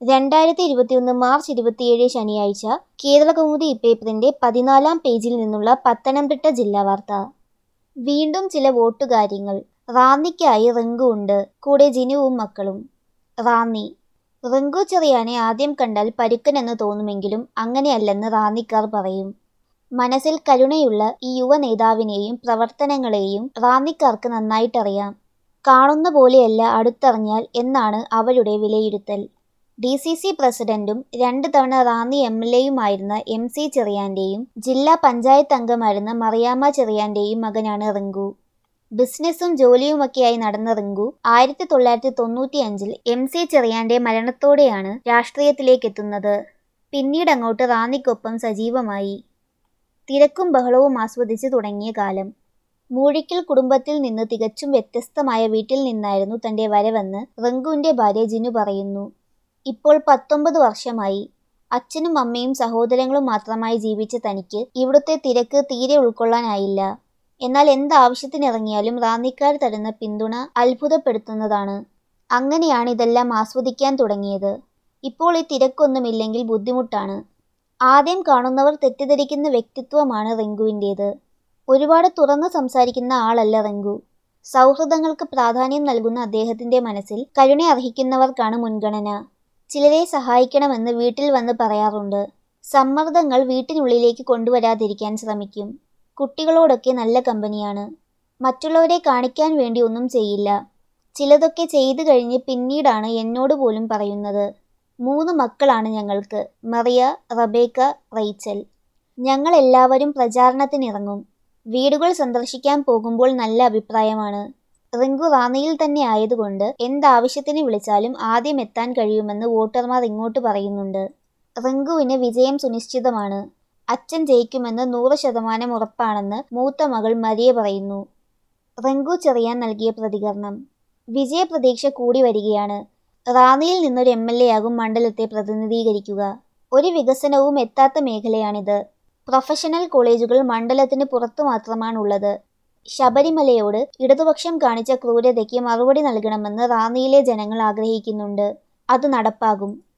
രണ്ടായിരത്തി ഇരുപത്തിയൊന്ന് മാർച്ച് ഇരുപത്തിയേഴ് ശനിയാഴ്ച കേരളകൗമുദി ഇപ്പേപ്പറിന്റെ പതിനാലാം പേജിൽ നിന്നുള്ള പത്തനംതിട്ട ജില്ലാ വാർത്ത വീണ്ടും ചില വോട്ടുകാര്യങ്ങൾ റാന്നിക്കായി റിങ്കു ഉണ്ട് കൂടെ ജിനുവും മക്കളും റാന്നി റിങ്കു ചെറിയാനെ ആദ്യം കണ്ടാൽ പരുക്കനെന്ന് തോന്നുമെങ്കിലും അങ്ങനെയല്ലെന്ന് റാന്നിക്കാർ പറയും മനസ്സിൽ കരുണയുള്ള ഈ യുവ നേതാവിനെയും പ്രവർത്തനങ്ങളെയും റാന്നിക്കാർക്ക് നന്നായിട്ടറിയാം കാണുന്ന പോലെയല്ല അടുത്തറിഞ്ഞാൽ എന്നാണ് അവരുടെ വിലയിരുത്തൽ ഡി സി സി പ്രസിഡന്റും രണ്ട് തവണ റാന്നി എം എൽ എയുമായിരുന്ന എം സി ചെറിയാന്റെയും ജില്ലാ പഞ്ചായത്ത് അംഗമായിരുന്ന മറിയാമ്മ ചെറിയാന്റെയും മകനാണ് റിങ്കു ബിസിനസ്സും ജോലിയുമൊക്കെയായി നടന്ന റിങ്കു ആയിരത്തി തൊള്ളായിരത്തി തൊണ്ണൂറ്റി അഞ്ചിൽ എം സി ചെറിയാന്റെ മരണത്തോടെയാണ് രാഷ്ട്രീയത്തിലേക്ക് എത്തുന്നത് പിന്നീട് അങ്ങോട്ട് റാന്നിക്കൊപ്പം സജീവമായി തിരക്കും ബഹളവും ആസ്വദിച്ചു തുടങ്ങിയ കാലം മൂഴിക്കൽ കുടുംബത്തിൽ നിന്ന് തികച്ചും വ്യത്യസ്തമായ വീട്ടിൽ നിന്നായിരുന്നു തന്റെ വരവെന്ന് റിങ്കുവിന്റെ ഭാര്യ ജിനു പറയുന്നു ഇപ്പോൾ പത്തൊമ്പത് വർഷമായി അച്ഛനും അമ്മയും സഹോദരങ്ങളും മാത്രമായി ജീവിച്ച തനിക്ക് ഇവിടുത്തെ തിരക്ക് തീരെ ഉൾക്കൊള്ളാനായില്ല എന്നാൽ എന്താവശ്യത്തിനിറങ്ങിയാലും റാന്നിക്കാർ തരുന്ന പിന്തുണ അത്ഭുതപ്പെടുത്തുന്നതാണ് അങ്ങനെയാണ് ഇതെല്ലാം ആസ്വദിക്കാൻ തുടങ്ങിയത് ഇപ്പോൾ ഈ തിരക്കൊന്നുമില്ലെങ്കിൽ ബുദ്ധിമുട്ടാണ് ആദ്യം കാണുന്നവർ തെറ്റിദ്ധരിക്കുന്ന വ്യക്തിത്വമാണ് റിങ്കുവിൻ്റേത് ഒരുപാട് തുറന്നു സംസാരിക്കുന്ന ആളല്ല റിങ്കു സൗഹൃദങ്ങൾക്ക് പ്രാധാന്യം നൽകുന്ന അദ്ദേഹത്തിന്റെ മനസ്സിൽ കരുണ അർഹിക്കുന്നവർക്കാണ് മുൻഗണന ചിലരെ സഹായിക്കണമെന്ന് വീട്ടിൽ വന്ന് പറയാറുണ്ട് സമ്മർദ്ദങ്ങൾ വീട്ടിനുള്ളിലേക്ക് കൊണ്ടുവരാതിരിക്കാൻ ശ്രമിക്കും കുട്ടികളോടൊക്കെ നല്ല കമ്പനിയാണ് മറ്റുള്ളവരെ കാണിക്കാൻ വേണ്ടി ഒന്നും ചെയ്യില്ല ചിലതൊക്കെ ചെയ്തു കഴിഞ്ഞ് പിന്നീടാണ് എന്നോട് പോലും പറയുന്നത് മൂന്ന് മക്കളാണ് ഞങ്ങൾക്ക് മറിയ റബേക്ക റൈച്ചൽ ഞങ്ങൾ എല്ലാവരും പ്രചാരണത്തിനിറങ്ങും വീടുകൾ സന്ദർശിക്കാൻ പോകുമ്പോൾ നല്ല അഭിപ്രായമാണ് റിങ്കു റാന്നിയിൽ തന്നെ ആയതുകൊണ്ട് എന്താവശ്യത്തിന് വിളിച്ചാലും ആദ്യം എത്താൻ കഴിയുമെന്ന് വോട്ടർമാർ ഇങ്ങോട്ട് പറയുന്നുണ്ട് റിങ്കുവിന് വിജയം സുനിശ്ചിതമാണ് അച്ഛൻ ജയിക്കുമെന്ന് നൂറ് ശതമാനം ഉറപ്പാണെന്ന് മൂത്ത മകൾ മരിയ പറയുന്നു റിങ്കു ചെറിയാൻ നൽകിയ പ്രതികരണം വിജയപ്രതീക്ഷ കൂടി വരികയാണ് റാന്നിയിൽ നിന്നൊരു എം എൽ എ ആകും മണ്ഡലത്തെ പ്രതിനിധീകരിക്കുക ഒരു വികസനവും എത്താത്ത മേഖലയാണിത് പ്രൊഫഷണൽ കോളേജുകൾ മണ്ഡലത്തിന് പുറത്തു മാത്രമാണുള്ളത് ശബരിമലയോട് ഇടതുപക്ഷം കാണിച്ച ക്രൂരതയ്ക്ക് മറുപടി നൽകണമെന്ന് റാന്നിയിലെ ജനങ്ങൾ ആഗ്രഹിക്കുന്നുണ്ട് അത് നടപ്പാകും